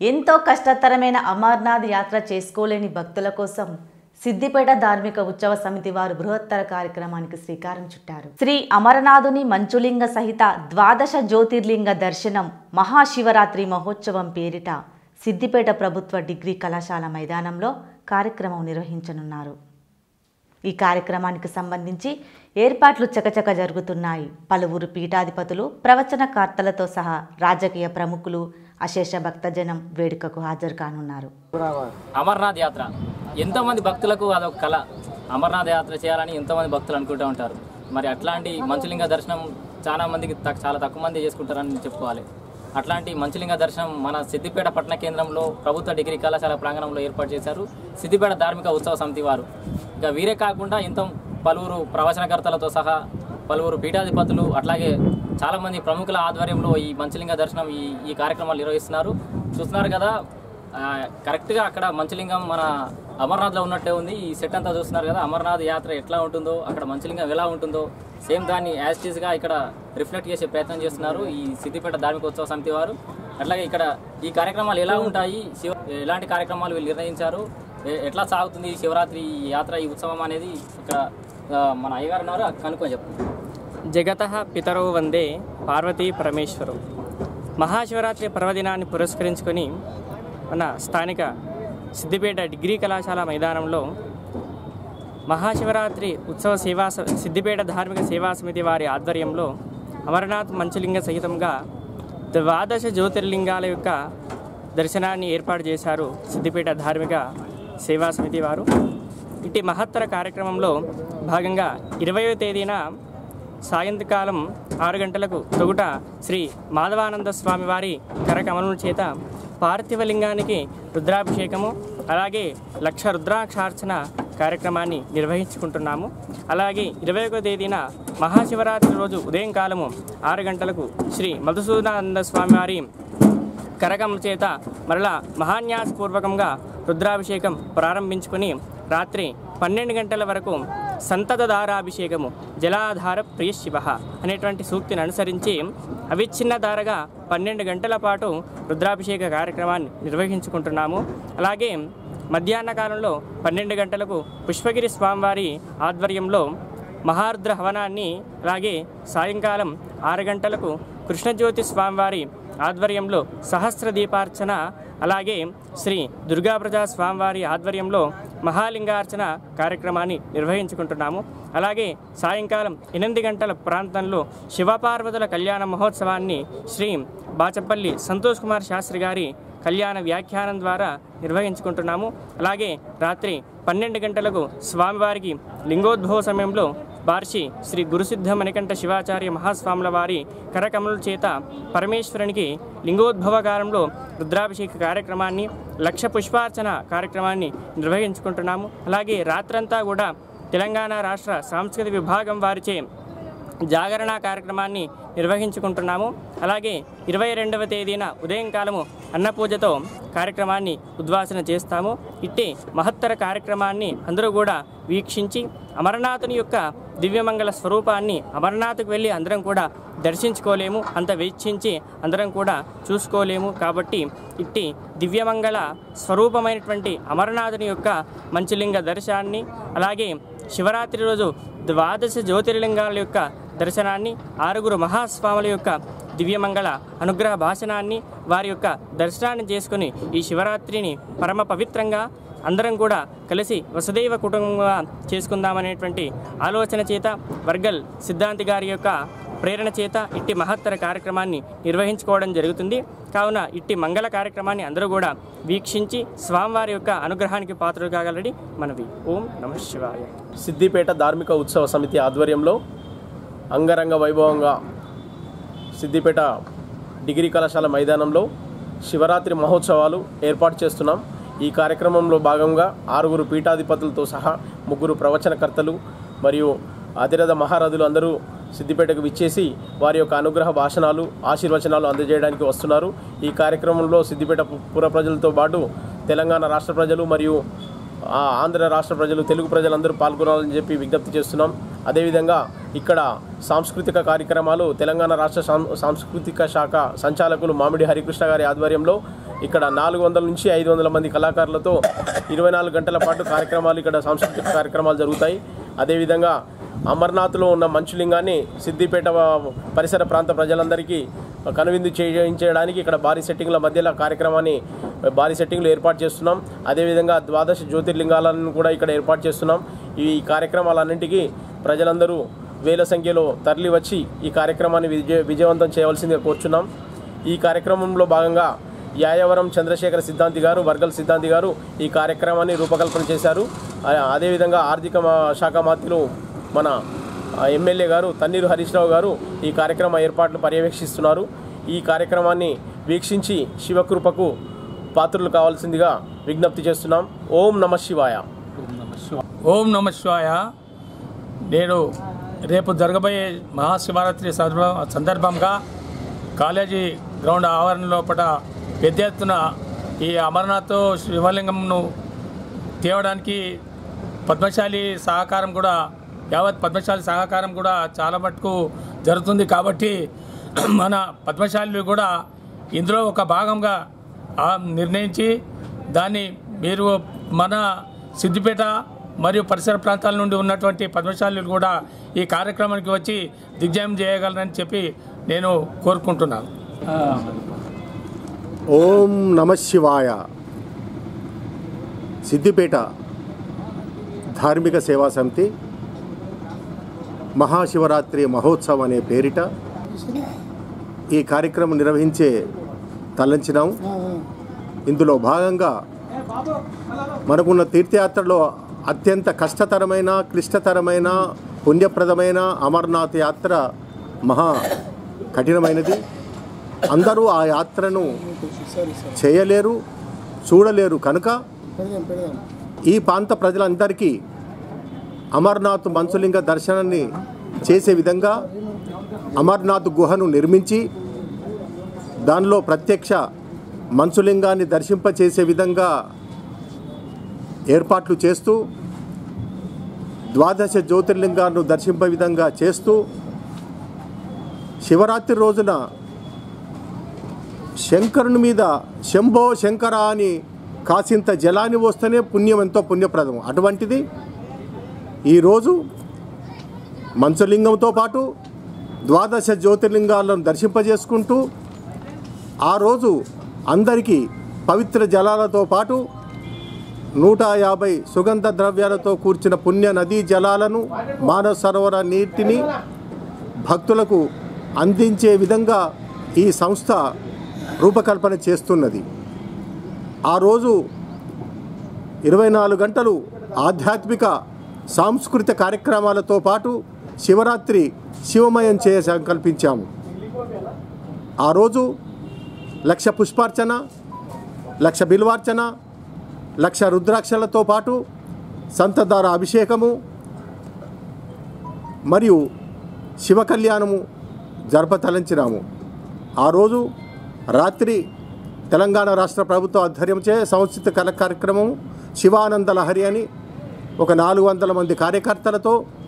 ఎంతో కష్టతరమైన అమర్నాథ్ యాత్ర చేసుకోలేని భక్తుల కోసం సిద్దిపేట ధార్మిక ఉత్సవ సమితి వారు బృహత్తర కార్యక్రమానికి శ్రీకారం చుట్టారు శ్రీ అమరనాథుని మంచులింగ సహిత ద్వాదశ జ్యోతిర్లింగ దర్శనం మహాశివరాత్రి మహోత్సవం పేరిట సిద్దిపేట ప్రభుత్వ డిగ్రీ కళాశాల మైదానంలో కార్యక్రమం నిర్వహించనున్నారు ఈ కార్యక్రమానికి సంబంధించి ఏర్పాట్లు చకచక జరుగుతున్నాయి పలువురు పీఠాధిపతులు ప్రవచనకర్తలతో సహా రాజకీయ ప్రముఖులు అశేష భక్తజనం వేడుకకు హాజరు కానున్నారు అమర్నాథ్ యాత్ర ఎంతోమంది భక్తులకు అదొక కళ అమర్నాథ్ యాత్ర చేయాలని ఎంతోమంది భక్తులు అనుకుంటూ ఉంటారు మరి అట్లాంటి మంచులింగ దర్శనం చాలా మందికి తక్- చాలా తక్కువ మంది చేసుకుంటారని చెప్పుకోవాలి అట్లాంటి మంచులింగ దర్శనం మన సిద్దిపేట పట్టణ కేంద్రంలో ప్రభుత్వ డిగ్రీ కళాశాల ప్రాంగణంలో ఏర్పాటు చేశారు సిద్దిపేట ధార్మిక ఉత్సవ సమితి వారు ఇక వీరే కాకుండా ఎంతో పలువురు ప్రవచనకర్తలతో సహా పలువురు పీఠాధిపతులు అట్లాగే చాలామంది ప్రముఖుల ఆధ్వర్యంలో ఈ మంచులింగ దర్శనం ఈ ఈ కార్యక్రమాలు నిర్వహిస్తున్నారు చూస్తున్నారు కదా ఆ, కరెక్ట్గా అక్కడ మంచులింగం మన అమర్నాథ్లో ఉన్నట్టే ఉంది ఈ సెట్ అంతా చూస్తున్నారు కదా అమర్నాథ్ యాత్ర ఎట్లా ఉంటుందో అక్కడ మంచులింగం ఎలా ఉంటుందో సేమ్ దాన్ని యాజ్ టీజ్గా ఇక్కడ రిఫ్లెక్ట్ చేసే ప్రయత్నం చేస్తున్నారు ఈ సిద్దిపేట ధార్మిక ఉత్సవ సమితి వారు అట్లాగే ఇక్కడ ఈ కార్యక్రమాలు ఎలా ఉంటాయి శివ ఎలాంటి కార్యక్రమాలు వీళ్ళు నిర్ణయించారు ఎ- ఎట్లా సాగుతుంది ఈ శివరాత్రి ఈ యాత్ర ఈ ఉత్సవం అనేది ఇక్కడ ఆ, మన అయ్యగారు ఉన్నారు కనుక్కొని చెప్తారు జగత పితరో వందే పార్వతీ పరమేశ్వరు మహాశివరాత్రి పర్వదినాన్ని పురస్కరించుకొని మన స్థానిక సిద్దిపేట డిగ్రీ కళాశాల మైదానంలో మహాశివరాత్రి ఉత్సవ సేవా స- సిద్దిపేట ధార్మిక సేవా సమితి వారి ఆధ్వర్యంలో అమరనాథ్ మంచులింగ సహితంగా ద్వాదశ జ్యోతిర్లింగాల యొక్క దర్శనాన్ని ఏర్పాటు చేశారు సిద్దిపేట ధార్మిక సేవా సమితి వారు ఇట్టి మహత్తర కార్యక్రమంలో భాగంగా ఇరవయో తేదీన సాయంత్రకాలం ఆరు గంటలకు తొగుట శ్రీ మాధవానంద స్వామి వారి కరకమలం చేత పార్థివలింగానికి రుద్రాభిషేకము అలాగే లక్ష రుద్రాక్షార్చన కార్యక్రమాన్ని నిర్వహించుకుంటున్నాము అలాగే ఇరవై ఒక తేదీన మహాశివరాత్రి రోజు ఉదయం కాలము ఆరు గంటలకు శ్రీ మధుసూదనానంద స్వామి వారి కరకం చేత మరలా మహాన్యాసపూర్వకంగా రుద్రాభిషేకం ప్రారంభించుకుని రాత్రి పన్నెండు గంటల వరకు సంతత దారాభిషేకము జలాధార ప్రియ శివ అనేటువంటి సూక్తిని అనుసరించి అవిచ్ఛిన్న ధారగా పన్నెండు గంటల పాటు రుద్రాభిషేక కార్యక్రమాన్ని నిర్వహించుకుంటున్నాము అలాగే మధ్యాహ్న కాలంలో పన్నెండు గంటలకు పుష్పగిరి స్వామివారి ఆధ్వర్యంలో మహారుద్ర హవనాన్ని అలాగే సాయంకాలం ఆరు గంటలకు కృష్ణజ్యోతి స్వామివారి ఆధ్వర్యంలో సహస్ర దీపార్చన అలాగే శ్రీ దుర్గాప్రజా స్వామివారి ఆధ్వర్యంలో మహాలింగార్చన కార్యక్రమాన్ని నిర్వహించుకుంటున్నాము అలాగే సాయంకాలం ఎనిమిది గంటల ప్రాంతంలో శివపార్వతుల కళ్యాణ మహోత్సవాన్ని శ్రీ బాచపల్లి సంతోష్ కుమార్ శాస్త్రి గారి కళ్యాణ వ్యాఖ్యానం ద్వారా నిర్వహించుకుంటున్నాము అలాగే రాత్రి పన్నెండు గంటలకు స్వామివారికి లింగోద్భవ సమయంలో బార్షి శ్రీ గురుసిద్ధ మణికంఠ శివాచార్య మహాస్వాముల వారి కరకమల చేత పరమేశ్వరునికి లింగోద్భవ కాలంలో రుద్రాభిషేక కార్యక్రమాన్ని లక్ష పుష్పార్చన కార్యక్రమాన్ని నిర్వహించుకుంటున్నాము అలాగే రాత్రంతా కూడా తెలంగాణ రాష్ట్ర సాంస్కృతిక విభాగం వారిచే జాగరణ కార్యక్రమాన్ని నిర్వహించుకుంటున్నాము అలాగే ఇరవై రెండవ తేదీన ఉదయం కాలము అన్నపూజతో కార్యక్రమాన్ని ఉద్వాసన చేస్తాము ఇట్టి మహత్తర కార్యక్రమాన్ని అందరూ కూడా వీక్షించి అమరనాథుని యొక్క దివ్యమంగళ స్వరూపాన్ని అమరనాథ్కు వెళ్ళి అందరం కూడా దర్శించుకోలేము అంత వీక్షించి అందరం కూడా చూసుకోలేము కాబట్టి ఇట్టి దివ్యమంగళ స్వరూపమైనటువంటి అమరనాథుని యొక్క మంచులింగ దర్శనాన్ని అలాగే శివరాత్రి రోజు ద్వాదశ జ్యోతిర్లింగాల యొక్క దర్శనాన్ని ఆరుగురు మహాస్వాముల యొక్క దివ్యమంగళ అనుగ్రహ భాషణాన్ని వారి యొక్క దర్శనాన్ని చేసుకుని ఈ శివరాత్రిని పరమ పవిత్రంగా అందరం కూడా కలిసి వసుదైవ కుటుంబంగా చేసుకుందామనేటువంటి ఆలోచన చేత వర్గల్ సిద్ధాంతి గారి యొక్క ప్రేరణ చేత ఇట్టి మహత్తర కార్యక్రమాన్ని నిర్వహించుకోవడం జరుగుతుంది కావున ఇట్టి మంగళ కార్యక్రమాన్ని అందరూ కూడా వీక్షించి స్వామివారి యొక్క అనుగ్రహానికి పాత్రలు కాగలడి మనవి ఓం నమ శివాయ సిద్దిపేట ధార్మిక ఉత్సవ సమితి ఆధ్వర్యంలో అంగరంగ వైభవంగా సిద్దిపేట డిగ్రీ కళాశాల మైదానంలో శివరాత్రి మహోత్సవాలు ఏర్పాటు చేస్తున్నాం ఈ కార్యక్రమంలో భాగంగా ఆరుగురు పీఠాధిపతులతో సహా ముగ్గురు ప్రవచనకర్తలు మరియు అతిరథ మహారథులు అందరూ సిద్దిపేటకు విచ్చేసి వారి యొక్క అనుగ్రహ భాషణాలు ఆశీర్వచనాలు అందజేయడానికి వస్తున్నారు ఈ కార్యక్రమంలో సిద్దిపేట పు- పుర ప్రజలతో పాటు తెలంగాణ రాష్ట్ర ప్రజలు మరియు ఆ ఆంధ్ర రాష్ట్ర ప్రజలు తెలుగు ప్రజలందరూ పాల్గొనాలని చెప్పి విజ్ఞప్తి చేస్తున్నాం అదేవిధంగా ఇక్కడ సాంస్కృతిక కార్యక్రమాలు తెలంగాణ రాష్ట్ర సాం- సాంస్కృతిక శాఖ సంచాలకులు మామిడి హరికృష్ణ గారి ఆధ్వర్యంలో ఇక్కడ నాలుగు వందల నుంచి ఐదు వందల మంది కళాకారులతో ఇరవై నాలుగు గంటల పాటు కార్యక్రమాలు ఇక్కడ సాంస్కృతిక కార్యక్రమాలు జరుగుతాయి అదేవిధంగా అమర్నాథ్లో ఉన్న మంచులింగాన్ని సిద్దిపేట పరిసర ప్రాంత ప్రజలందరికీ కనువిందు చేయించడానికి ఇక్కడ భారీ సెట్టింగ్ల మధ్యలో కార్యక్రమాన్ని భారీ సెట్టింగ్లు ఏర్పాటు చేస్తున్నాం అదేవిధంగా ద్వాదశ జ్యోతిర్లింగాలను కూడా ఇక్కడ ఏర్పాటు చేస్తున్నాం ఈ కార్యక్రమాలన్నింటికీ ప్రజలందరూ వేల సంఖ్యలో తరలి వచ్చి ఈ కార్యక్రమాన్ని విజయ విజయవంతం చేయవలసిందిగా కోరుచున్నాం ఈ కార్యక్రమంలో భాగంగా యాయవరం చంద్రశేఖర సిద్ధాంతి గారు వర్గల్ సిద్ధాంతి గారు ఈ కార్యక్రమాన్ని రూపకల్పన చేశారు ఆ- అదేవిధంగా ఆర్థిక మా- శాఖ మంత్రులు మన ఆ, ఎమ్మెల్యే గారు తన్నీరు హరీష్ రావు గారు ఈ కార్యక్రమ ఏర్పాట్లు పర్యవేక్షిస్తున్నారు ఈ కార్యక్రమాన్ని వీక్షించి శివకృపకు పాత్రులు కావాల్సిందిగా విజ్ఞప్తి చేస్తున్నాం ఓం నమ శివాయ ఓం నమ శివాయ నేను రేపు జరగబోయే మహాశివరాత్రి సందర్భ- సందర్భంగా కాలేజీ గ్రౌండ్ ఆవరణ లోపల పెద్ద ఎత్తున ఈ అమర్నాథ్ శివలింగంను తేవడానికి పద్మశాలి సహకారం కూడా యావత్ పద్మశాలి సహకారం కూడా చాలా మటుకు జరుగుతుంది కాబట్టి మన పద్మశాలి కూడా ఇందులో ఒక భాగంగా ఆ నిర్ణయించి దాన్ని మీరు మన సిద్దిపేట మరియు పరిసర ప్రాంతాల నుండి ఉన్నటువంటి పద్మశాలులు కూడా ఈ కార్యక్రమానికి వచ్చి దిగ్జయం చేయగలరని చెప్పి నేను కోరుకుంటున్నాను ఓం నమ శివాయ సిద్దిపేట ధార్మిక సేవా సమితి మహాశివరాత్రి మహోత్సవం అనే పేరిట ఈ కార్యక్రమం నిర్వహించే తలంచినాం ఇందులో భాగంగా మనకున్న తీర్థయాత్రలో అత్యంత కష్టతరమైన క్లిష్టతరమైన పుణ్యప్రదమైన అమర్నాథ్ యాత్ర మహా కఠినమైనది అందరూ ఆ యాత్రను చేయలేరు చూడలేరు కనుక ఈ ప్రాంత ప్రజలందరికీ అమర్నాథ్ మంచులింగ దర్శనాన్ని చేసే విధంగా అమర్నాథ్ గుహను నిర్మించి దానిలో ప్రత్యక్ష మంచులింగాన్ని దర్శింపచేసే విధంగా ఏర్పాట్లు చేస్తూ ద్వాదశ జ్యోతిర్లింగాలను దర్శింప విధంగా చేస్తూ శివరాత్రి రోజున శంకరుని మీద శంభో శంకర అని కాసింత జలాన్ని వస్తేనే పుణ్యం ఎంతో పుణ్యప్రదం అటువంటిది ఈరోజు మంచలింగంతో పాటు ద్వాదశ జ్యోతిర్లింగాలను దర్శింపజేసుకుంటూ ఆ రోజు అందరికీ పవిత్ర జలాలతో పాటు నూట యాభై సుగంధ ద్రవ్యాలతో కూర్చిన పుణ్య నదీ జలాలను మానవ సరోవర నీటిని భక్తులకు అందించే విధంగా ఈ సంస్థ రూపకల్పన చేస్తున్నది ఆ రోజు ఇరవై నాలుగు గంటలు ఆధ్యాత్మిక సాంస్కృతిక కార్యక్రమాలతో పాటు శివరాత్రి శివమయం చేయ సంకల్పించాము ఆ రోజు లక్ష పుష్పార్చన లక్ష బిల్వార్చన లక్ష రుద్రాక్షలతో పాటు సంతదార అభిషేకము మరియు శివ కళ్యాణము జరపతలంచినాము ఆ రోజు రాత్రి తెలంగాణ రాష్ట్ర ప్రభుత్వ ఆధ్వర్యంచే సంస్కృత కళ కార్యక్రమం శివానంద లహరి అని ఒక నాలుగు వందల మంది కార్యకర్తలతో